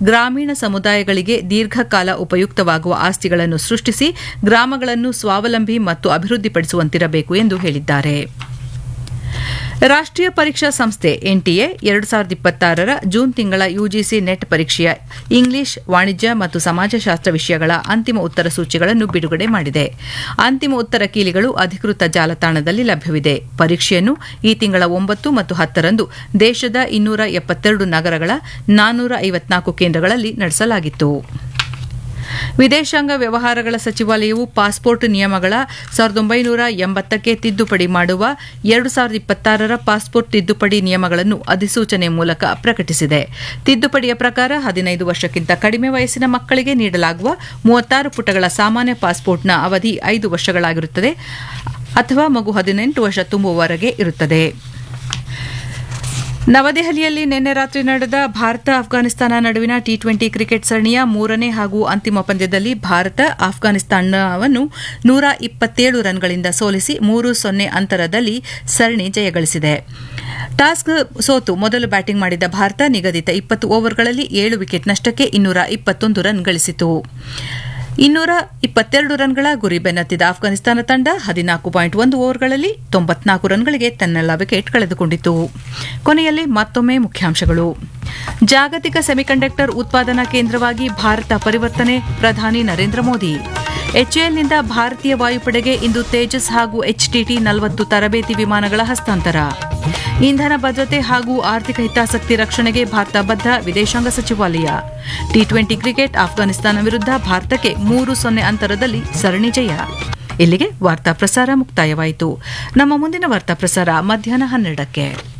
ಗ್ರಾಮೀಣ ಸಮುದಾಯಗಳಿಗೆ ದೀರ್ಘಕಾಲ ಉಪಯುಕ್ತವಾಗುವ ಆಸ್ತಿಗಳನ್ನು ಸೃಷ್ಟಿಸಿ ಗ್ರಾಮಗಳನ್ನು ಸ್ವಾವಲಂಬಿ ಮತ್ತು ಅಭಿವೃದ್ಧಿಪಡಿಸುವಂತಿರಬೇಕು ಎಂದು ಹೇಳಿದ್ದಾರೆ ರಾಷ್ಟ್ರೀಯ ಪರೀಕ್ಷಾ ಸಂಸ್ಥೆ ಎನ್ಟಿಎ ಎರಡು ಸಾವಿರದ ಇಪ್ಪತ್ತಾರರ ಜೂನ್ ತಿಂಗಳ ಯುಜಿಸಿ ನೆಟ್ ಪರೀಕ್ಷೆಯ ಇಂಗ್ಲಿಷ್ ವಾಣಿಜ್ಯ ಮತ್ತು ಸಮಾಜಶಾಸ್ತ್ರ ವಿಷಯಗಳ ಅಂತಿಮ ಉತ್ತರ ಸೂಚಿಗಳನ್ನು ಬಿಡುಗಡೆ ಮಾಡಿದೆ ಅಂತಿಮ ಉತ್ತರ ಕೀಲಿಗಳು ಅಧಿಕೃತ ಜಾಲತಾಣದಲ್ಲಿ ಲಭ್ಯವಿದೆ ಪರೀಕ್ಷೆಯನ್ನು ಈ ತಿಂಗಳ ಒಂಬತ್ತು ಮತ್ತು ಹತ್ತರಂದು ದೇಶದ ಇನ್ನೂರ ಎಪ್ಪತ್ತೆರಡು ನಗರಗಳ ನಾನ್ನೂರ ಐವತ್ನಾಲ್ಕು ಕೇಂದ್ರಗಳಲ್ಲಿ ನಡೆಸಲಾಗಿತ್ತು ವಿದೇಶಾಂಗ ವ್ಯವಹಾರಗಳ ಸಚಿವಾಲಯವು ಪಾಸ್ಪೋರ್ಟ್ ನಿಯಮಗಳ ಸಾವಿರದ ಒಂಬೈನೂರ ಎಂಬತ್ತಕ್ಕೆ ತಿದ್ದುಪಡಿ ಮಾಡುವ ಎರಡು ಸಾವಿರದ ಇಪ್ಪತ್ತಾರರ ಪಾಸ್ಪೋರ್ಟ್ ತಿದ್ದುಪಡಿ ನಿಯಮಗಳನ್ನು ಅಧಿಸೂಚನೆ ಮೂಲಕ ಪ್ರಕಟಿಸಿದೆ ತಿದ್ದುಪಡಿಯ ಪ್ರಕಾರ ಹದಿನೈದು ವರ್ಷಕ್ಕಿಂತ ಕಡಿಮೆ ವಯಸ್ಸಿನ ಮಕ್ಕಳಿಗೆ ನೀಡಲಾಗುವ ಮೂವತ್ತಾರು ಪುಟಗಳ ಸಾಮಾನ್ಯ ಪಾಸ್ಪೋರ್ಟ್ನ ಅವಧಿ ಐದು ವರ್ಷಗಳಾಗಿರುತ್ತದೆ ಅಥವಾ ಮಗು ಹದಿನೆಂಟು ವರ್ಷ ತುಂಬುವವರೆಗೆ ಇರುತ್ತದೆ ನವದೆಹಲಿಯಲ್ಲಿ ನಿನ್ನೆ ರಾತ್ರಿ ನಡೆದ ಭಾರತ ಅಫ್ಘಾನಿಸ್ತಾನ ನಡುವಿನ ಟಿ ಟ್ವೆಂಟಿ ಕ್ರಿಕೆಟ್ ಸರಣಿಯ ಮೂರನೇ ಹಾಗೂ ಅಂತಿಮ ಪಂದ್ಯದಲ್ಲಿ ಭಾರತ ಅಫ್ಘಾನಿಸ್ತಾನವನ್ನು ನೂರ ಇಪ್ಪತ್ತೇಳು ರನ್ಗಳಿಂದ ಸೋಲಿಸಿ ಮೂರು ಸೊನ್ನೆ ಅಂತರದಲ್ಲಿ ಸರಣಿ ಜಯಗಳಿಸಿದೆ ಟಾಸ್ ಸೋತು ಮೊದಲು ಬ್ಯಾಟಿಂಗ್ ಮಾಡಿದ ಭಾರತ ನಿಗದಿತ ಇಪ್ಪತ್ತು ಓವರ್ಗಳಲ್ಲಿ ಏಳು ವಿಕೆಟ್ ನಷ್ಟಕ್ಕೆ ಇನ್ನೂರ ಇಪ್ಪತ್ತೊಂದು ರನ್ ಗಳಿಸಿತು ಇನ್ನೂರ ಇಪ್ಪತ್ತೆರಡು ರನ್ಗಳ ಗುರಿ ಬೆನ್ನತ್ತಿದ ಅಫ್ಘಾನಿಸ್ತಾನ ತಂಡ ಹದಿನಾಲ್ಕು ಪಾಯಿಂಟ್ ಒಂದು ಓವರ್ಗಳಲ್ಲಿ ತೊಂಬತ್ನಾಲ್ಕು ರನ್ಗಳಿಗೆ ತನ್ನೆಲ್ಲ ವಿಕೆಟ್ ಕಳೆದುಕೊಂಡಿತು ಕೊನೆಯಲ್ಲಿ ಮತ್ತೊಮ್ಮೆ ಮುಖ್ಯಾಂಶಗಳು ಜಾಗತಿಕ ಸೆಮಿಕಂಡಕ್ಟರ್ ಉತ್ಪಾದನಾ ಕೇಂದ್ರವಾಗಿ ಭಾರತ ಪರಿವರ್ತನೆ ಪ್ರಧಾನಿ ನರೇಂದ್ರ ಮೋದಿ ಎಚ್ಎಎಲ್ನಿಂದ ಭಾರತೀಯ ವಾಯುಪಡೆಗೆ ಇಂದು ತೇಜಸ್ ಹಾಗೂ ಎಚ್ಟಿಟಿ ನಲವತ್ತು ತರಬೇತಿ ವಿಮಾನಗಳ ಹಸ್ತಾಂತರ ಇಂಧನ ಭದ್ರತೆ ಹಾಗೂ ಆರ್ಥಿಕ ಹಿತಾಸಕ್ತಿ ರಕ್ಷಣೆಗೆ ಭಾರತ ಬದ್ಧ ವಿದೇಶಾಂಗ ಸಚಿವಾಲಯ ಟಿ ಟ್ವೆಂಟಿ ಕ್ರಿಕೆಟ್ ಅಫ್ಘಾನಿಸ್ತಾನ ವಿರುದ್ಧ ಭಾರತಕ್ಕೆ ಮೂರು ಸೊನ್ನೆ ಅಂತರದಲ್ಲಿ ಸರಣಿ ಜಯ ಇಲ್ಲಿಗೆ ವಾರ್ತಾ ಪ್ರಸಾರ ಮುಕ್ತಾಯವಾಯಿತು ನಮ್ಮ ಮುಂದಿನ ವಾರ್ತಾ ಪ್ರಸಾರ ಮಧ್ಯಾಹ್ನ ಹನ್ನೆರಡಕ್ಕೆ